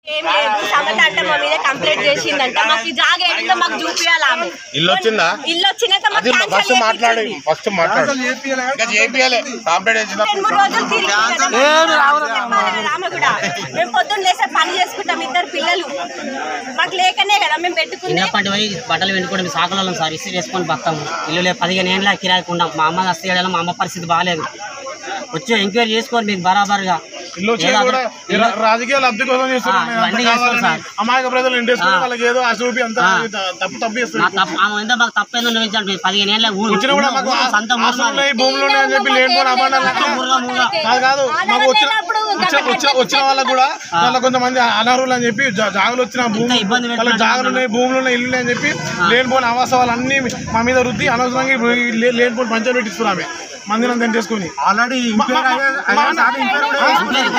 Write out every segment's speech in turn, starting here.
ఏం లేదు సమత అంటే మా మీద కంప్లైంట్ చేసిందంట మాకు ఈ జాగ ఏంటో మాకు చూపియాలి ఆమె ఇల్లు వచ్చిందా ఇల్లు వచ్చినాక మాకు అది cancel ఫస్ట్ మాట్లాడి చేయించింది. ఫస్ట్ మాట్లాడు ఇంకా చేపియాలి కంప్లైంట్ చేసిన రెండు మూడు రోజులు తిరిగి కదా, ఆమె కూడా మేము పొద్దున్న లేసే పని చేసుకుంటాం ఇద్దరు పిల్లలు మాకు లేకనే కదా మేము పెట్టుకుంది చిన్నప్పటి పోయి బట్టలు వెండుకోవడం సాకులం సార్ ఇస్త్రీ వేసుకొని బతాము ఇల్లు లేదు పదిహేను ఏళ్ళ కిరాయికి ఉన్నాం మా అమ్మ వస్తే ఏడాలో మా అమ్మ పరిస్థితి బాగాలేదు వచ్చి ఎంక్వైరీ చేసుకోండి మీకు బరాబర్గా ఇల్లు వచ్చేది కూడా ఈ రా- రాజకీయ లబ్ధి కోసం చేస్తున్నారు ఆ, మేము ఇవన్నీ అంతా చేస్తాం కావాలని సార్. అమాయక ప్రజలు ఇంటేసుకుని ఆ. వాళ్ళకి ఏదో అసూపి అంతా ఆ. తప్పు తప్పు మా చేస్తారు తప్పు ఆమె ఎంత మాకు తప్పేందో నిర్వహించాలి పదిహేను ఏళ్ళ ఊరు వచ్చినా కూడా మాకు ఊరు సొంత ఊరు ఆస్తులు మాది. ఉన్నాయి భూములు ఉన్నాయి అని చెప్పి లేనిపోయిన అభాండాలు మొత్తం ఊరుగా ఊరుగా. కాదు కాదు మాకు వచ్చిన వచ్చే- వచ్చే- వచ్చిన వాళ్ళకు కూడా వాళ్ళ కొంతమంది అనర్హులు అని చెప్పి జా- జాగులు వచ్చిన భూములు ఇబ్బంది వాళ్ళ పెడుతున్నారు జాగులు ఉన్నాయి భూములు ఉన్నాయి ఇల్లు ఉన్నాయి అని చెప్పి లేనిపోయిన ఆవాసాలు అన్ని మా మీద రుద్ది అనవసరంగా ఇప్పుడు ఈ లే- లేనిపోయిన పంచాయతీ పెట్టిస్తున్నారు ఆమె మందిరం తెంటేసుకుని ఆల్రెడీ ఇంక్వైరీ అయ్యే- అయ్యే సార్ ఇంక్వైరీ కూడా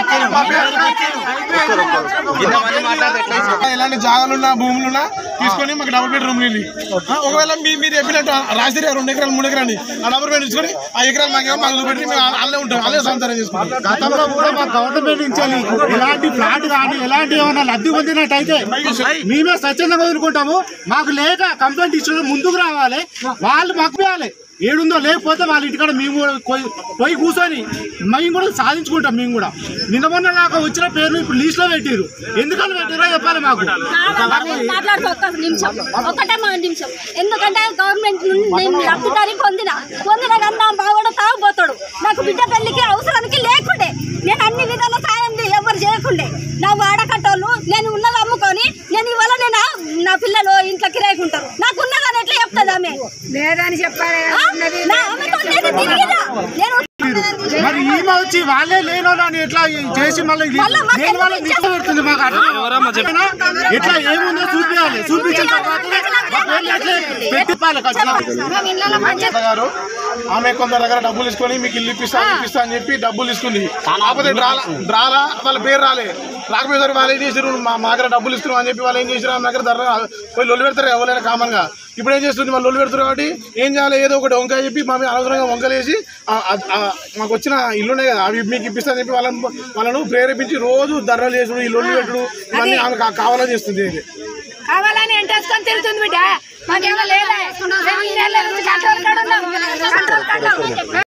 ఇలాంటి జాగాలున్నా భూములున్నా తీసుకొని మాకు డబుల్ బెడ్రూమ్ ఇల్లు ఆ, ఒకవేళ మీ మీరు చెప్పినట్టు రాజధాని రెండు ఎకరాలు మూడు ఎకరాలు ఆ డబుల్ బెడ్ తీసుకొని ఆ ఎకరాలు మాకు మాకు పెట్టి మేము అల్లే ఉంటాం అల్లే సంతానం చేసుకుంటాం గతంలో కూడా మా గవర్నమెంట్ నుంచి ఎలాంటి ఫ్లాట్ కానీ ఎలాంటి ఏమైనా లబ్ధి పొందినట్టయితే మేమే స్వచ్ఛందంగా వదులుకుంటాము మాకు లేక కంప్లైంట్ ఇచ్చిన ముందుకు రావాలి వాళ్ళు మాకు ఇవ్వాలి ఏడుందో లేకపోతే వాళ్ళ ఇంటికాడ మేము కూడా పోయి- పోయి కూర్చొని మేము కూడా సాధించుకుంటాం మేము కూడా నిన్న మొన్న నాకు వచ్చిన పేర్లు ఇప్పుడు లీస్ట్ లో పెట్టిరు ఎందుకని పెట్టిరో చెప్పాలి మాకు మాట్లాడుతూ ఒక్క నిమిషం ఒకటే మా నిమిషం ఎందుకంటే గవర్నమెంట్ నుండి నేను లబ్ధిదారి పొందిన పొందిన కానీ నా బావడ తాగుపోతాడు నాకు బిడ్డ పెళ్లికి అవసరానికి లేకుండే నేను అన్ని విధాల సాయం చే- ఎవరు చేయకుండే నా వాడకట్టోళ్ళు నేను ఉన్నది అమ్ముకొని నేను ఇవాళ నేను ఆ- నా పిల్లలు ఇంట్లో కిరాయికుంటారు నాకు ఉన్నదని ఎట్లా చెప్తుంది ఆమె లేదని చెప్పాలి ఆ? నా ఆమెతో నేను తిరిగినా నేను మరి ఈమె వచ్చి వాళ్ళే లేనోళ్ళని ఎట్లా చేసి మళ్ళీ ఇది- మళ్ళా మాకు నేను వాళ్ళని ఎందుకు నిష్ట పెడుతుంది మాకు అర్థం ఎట్లా ఏముందో చూపించాలి చూపించిన తర్వాత మాకు వెళ్ళి అట్లే పెట్టిప్పాలి ఖచ్చితంగా మేము ఇళ్ళలో పంచాయతీ గారు ఆమె కొందరి దగ్గర డబ్బులు తీసుకొని మీకు ఇల్లు ఇప్పిస్తా ఇప్పిస్తా అని చెప్పి డబ్బులు తీసుకుంది కాకపోతే డ్రాలా డ్రాలా వాళ్ళ పేరు రాలే రాకపోయేసరికి వాళ్ళు ఏం చేశారు మా మా దగ్గర డబ్బులు ఇస్తున్నాం అని చెప్పి వాళ్ళు ఏం చేశారు ఆమె దగ్గర ధర పోయి లొల్లు పెడతారు ఎవరైనా కామన్ గా ఇప్పుడు ఏం చేస్తుంది వాళ్ళు లొల్లు పెడతారు కాబట్టి ఏం చేయాలి ఏదో ఒకటి వంకాయ చెప్పి మా మీద అనవసరంగా వంకలేసి ఆ- ఆ- ఆ మాకు వచ్చిన ఇల్లు ఉన్నాయి కదా అవి మీకు ఇప్పిస్తా అని చెప్పి వాళ్ళని వాళ్ళను ప్రేరేపించి రోజు ధరలు చేసుడు ఈ లొల్లు పెట్టుడు ఇవన్నీ ఆమె కా- కావాలని చేస్తుంది ఇది కావాలని ఎంటేసుకొని తిరుగుతుంది బిడ్డ మాకేమో లేదా మేము ఇళ్ళలో కంట్రోల్ కాడ ఉన్నాం కంట్రోల్ కాడ ఉన్నాం